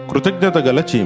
కృతజ్ఞత గల చీమ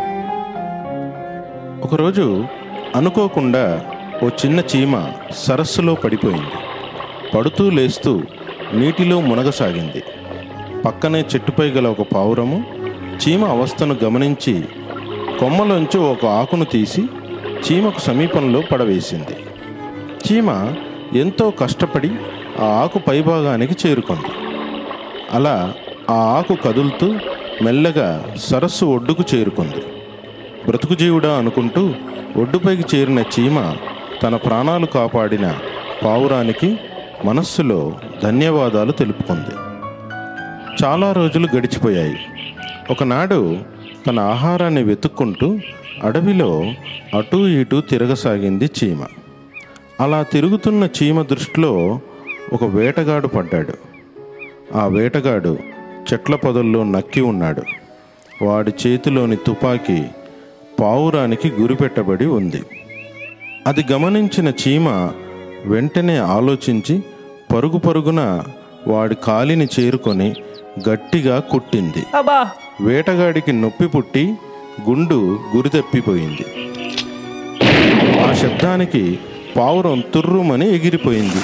ఒకరోజు అనుకోకుండా ఓ చిన్న చీమ సరస్సులో పడిపోయింది పడుతూ లేస్తూ నీటిలో మునగసాగింది పక్కనే చెట్టుపై గల ఒక పావురము చీమ అవస్థను గమనించి కొమ్మలోంచి ఒక ఆకును తీసి చీమకు సమీపంలో పడవేసింది చీమ ఎంతో కష్టపడి ఆ ఆకు పైభాగానికి చేరుకుంది అలా ఆ ఆకు కదులుతూ మెల్లగా సరస్సు ఒడ్డుకు చేరుకుంది బ్రతుకు జీవుడా అనుకుంటూ ఒడ్డుపైకి చేరిన చీమ తన ప్రాణాలు కాపాడిన పావురానికి మనస్సులో ధన్యవాదాలు తెలుపుకుంది చాలా రోజులు గడిచిపోయాయి ఒకనాడు తన ఆహారాన్ని వెతుక్కుంటూ అడవిలో అటూ ఇటూ తిరగసాగింది చీమ అలా తిరుగుతున్న చీమ దృష్టిలో ఒక వేటగాడు పడ్డాడు ఆ వేటగాడు చెట్ల పొదల్లో నక్కి ఉన్నాడు వాడి చేతిలోని తుపాకీ పావురానికి గురిపెట్టబడి ఉంది అది గమనించిన చీమ వెంటనే ఆలోచించి పరుగు పరుగున వాడి కాలిని చేరుకొని గట్టిగా కుట్టింది అబ్బా వేటగాడికి నొప్పి పుట్టి గుండు గురి తప్పిపోయింది ఆ శబ్దానికి పావురం తుర్రుమని ఎగిరిపోయింది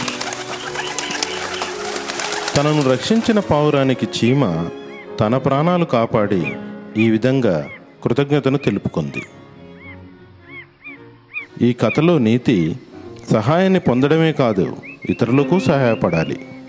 తనను రక్షించిన పావురానికి చీమ తన ప్రాణాలు కాపాడి ఈ విధంగా కృతజ్ఞతను తెలుపుకుంది ఈ కథలో నీతి సహాయాన్ని పొందడమే కాదు ఇతరులకు సహాయపడాలి